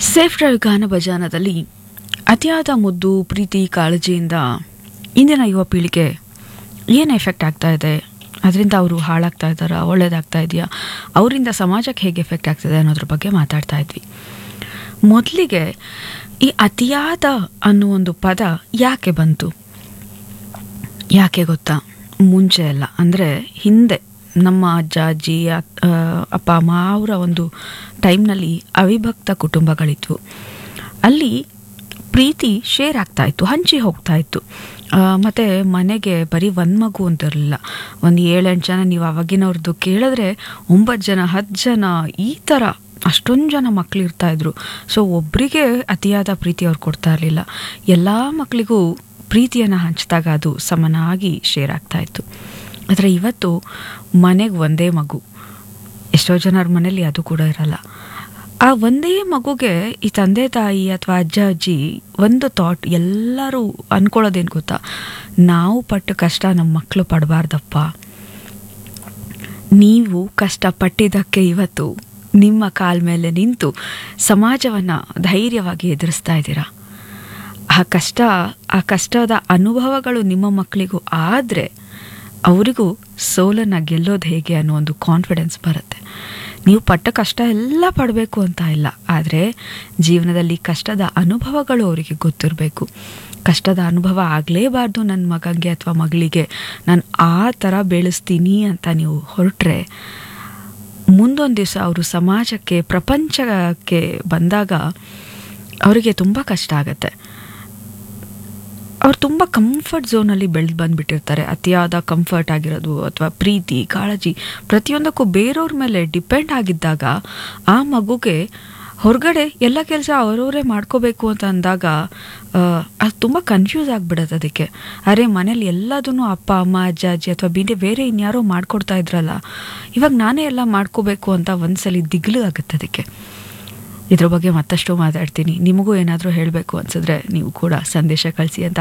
safe drive ಗಾನ ಭಜಾನದಲ್ಲಿ ಅತಿಯಾದ ಮುದ್ದು ಪ್ರೀತಿ ಕಾಳಜಿಯಿಂದ ಇಂದಿನ ಯುವ ಪೀಳಿಗೆ ಏನು ಎಫೆಕ್ಟ್ ಆಗ್ತಾ ಇದೆ ಅದರಿಂದ ಅವರು ಹಾಳಾಗ್ತಾ ಇದ್ದಾರಾ ಒಳ್ಳೇದಾಗ್ತಾ ಇದೆಯಾ ಅವರಿಂದ ಸಮಾಜಕ್ಕೆ ಹೇಗೆ ಎಫೆಕ್ಟ್ ಆಗ್ತಿದೆ ಅನ್ನೋದ್ರ ಬಗ್ಗೆ ಮಾತಾಡ್ತಾ ಇದ್ವಿ ಮೊದಲಿಗೆ ಈ ಅತಿಯಾದ ಅನ್ನೋ ಒಂದು ಪದ ಯಾಕೆ ಬಂತು ಯಾಕೆ ಗೊತ್ತಾ ಮುಂಚೆ ಎಲ್ಲ ಅಂದರೆ ಹಿಂದೆ ನಮ್ಮ ಅಜ್ಜ ಅಜ್ಜಿ ಅಕ್- ಆ, ಅಪ್ಪ ಅಮ್ಮ ಅವರ ಒಂದು ಟೈಮ್ನಲ್ಲಿ ಅವಿಭಕ್ತ ಕುಟುಂಬಗಳಿದ್ವು ಅಲ್ಲಿ ಪ್ರೀತಿ ಶೇರ್ ಆಗ್ತಾ ಇತ್ತು ಹಂಚಿ ಹೋಗ್ತಾ ಇತ್ತು ಆ, ಮತ್ತೆ ಮನೆಗೆ ಬರೀ ಒಂದು ಮಗು ಅಂತ ಇರಲಿಲ್ಲ ಒಂದು ಏಳೆಂಟು ಜನ ನೀವು ಅವಾಗಿನವ್ರದ್ದು ಕೇಳಿದ್ರೆ ಒಂಬತ್ತು ಜನ ಹತ್ತು ಜನ ಈ ಥರ ಅಷ್ಟೊಂದು ಜನ ಮಕ್ಳು ಇರ್ತಾ ಇದ್ರು ಸೊ ಒಬ್ಬರಿಗೆ ಅತಿಯಾದ ಪ್ರೀತಿ ಅವ್ರು ಕೊಡ್ತಾ ಇರಲಿಲ್ಲ ಎಲ್ಲ ಮಕ್ಕಳಿಗೂ ಪ್ರೀತಿಯನ್ನು ಹಂಚಿದಾಗ ಅದು ಸಮನಾಗಿ ಶೇರ್ ಆಗ್ತಾ ಇತ್ತು ಆದರೆ ಇವತ್ತು ಮನೆಗೆ ಒಂದೇ ಮಗು ಎಷ್ಟೋ ಜನರ ಮನೇಲಿ ಅದು ಕೂಡ ಇರಲ್ಲ ಆ ಒಂದೇ ಮಗುಗೆ ಈ ತಂದೆ ತಾಯಿ ಅಥವಾ ಅಜ್ಜ ಅಜ್ಜಿ ಒಂದು ಥಾಟ್ ಎಲ್ಲರೂ ಅನ್ಕೊಳ್ಳೋದೇನು ಗೊತ್ತಾ ನಾವು ಪಟ್ಟು ಕಷ್ಟ ನಮ್ಮ ಮಕ್ಕಳು ಪಡಬಾರ್ದಪ್ಪ ನೀವು ಕಷ್ಟಪಟ್ಟಿದ್ದಕ್ಕೆ ಇವತ್ತು ನಿಮ್ಮ ಕಾಲ ಮೇಲೆ ನಿಂತು ಸಮಾಜವನ್ನು ಧೈರ್ಯವಾಗಿ ಎದುರಿಸ್ತಾ ಇದ್ದೀರಾ ಆ ಕಷ್ಟ ಆ ಕಷ್ಟದ ಅನುಭವಗಳು ನಿಮ್ಮ ಮಕ್ಕಳಿಗೂ ಆದರೆ ಅವರಿಗೂ ಸೋಲನ್ನು ಗೆಲ್ಲೋದು ಹೇಗೆ ಅನ್ನೋ ಒಂದು ಕಾನ್ಫಿಡೆನ್ಸ್ ಬರುತ್ತೆ ನೀವು ಪಟ್ಟ ಕಷ್ಟ ಎಲ್ಲ ಪಡಬೇಕು ಅಂತ ಇಲ್ಲ ಆದರೆ ಜೀವನದಲ್ಲಿ ಕಷ್ಟದ ಅನುಭವಗಳು ಅವರಿಗೆ ಗೊತ್ತಿರಬೇಕು ಕಷ್ಟದ ಅನುಭವ ಆಗಲೇಬಾರ್ದು ನನ್ನ ಮಗಂಗೆ ಅಥವಾ ಮಗಳಿಗೆ ನಾನು ಆ ಥರ ಬೆಳೆಸ್ತೀನಿ ಅಂತ ನೀವು ಹೊರಟ್ರೆ ಮುಂದೊಂದು ದಿವಸ ಅವರು ಸಮಾಜಕ್ಕೆ ಪ್ರಪಂಚಕ್ಕೆ ಬಂದಾಗ ಅವರಿಗೆ ತುಂಬ ಕಷ್ಟ ಆಗುತ್ತೆ ಅವ್ರು ತುಂಬ ಕಂಫರ್ಟ್ ಝೋನಲ್ಲಿ ಬೆಳೆದು ಬಂದುಬಿಟ್ಟಿರ್ತಾರೆ ಅತಿಯಾದ ಕಂಫರ್ಟ್ ಆಗಿರೋದು ಅಥವಾ ಪ್ರೀತಿ ಕಾಳಜಿ ಪ್ರತಿಯೊಂದಕ್ಕೂ ಬೇರೆಯವ್ರ ಮೇಲೆ ಡಿಪೆಂಡ್ ಆಗಿದ್ದಾಗ ಆ ಮಗುಗೆ ಹೊರಗಡೆ ಎಲ್ಲ ಕೆಲಸ ಅವರವರೇ ಮಾಡ್ಕೋಬೇಕು ಅಂತ ಅಂದಾಗ ಆ, ಅದು ತುಂಬ ಕನ್ಫ್ಯೂಸ್ ಆಗಿಬಿಡತ್ತೆ ಅದಕ್ಕೆ ಅರೆ ಮನೇಲಿ ಎಲ್ಲದನ್ನು ಅಪ್ಪ ಅಮ್ಮ ಅಜ್ಜ ಅಜ್ಜಿ ಅಥವಾ ಬೇರೆ ಬೇರೆ ಇನ್ಯಾರೋ ಮಾಡ್ಕೊಡ್ತಾ ಇದ್ರಲ್ಲ ಇವಾಗ ನಾನೇ ಎಲ್ಲ ಮಾಡ್ಕೋಬೇಕು ಅಂತ ಒಂದ್ಸಲಿ ದಿಗ್ಲು ಆಗುತ್ತೆ ಅದಕ್ಕೆ ಇದ್ರ ಬಗ್ಗೆ ಮತ್ತಷ್ಟು ಮಾತಾಡ್ತೀನಿ ನಿಮಗೂ ಏನಾದರೂ ಹೇಳಬೇಕು ಅನ್ಸಿದ್ರೆ ನೀವು ಕೂಡ ಸಂದೇಶ ಕಳಿಸಿ ಅಂತ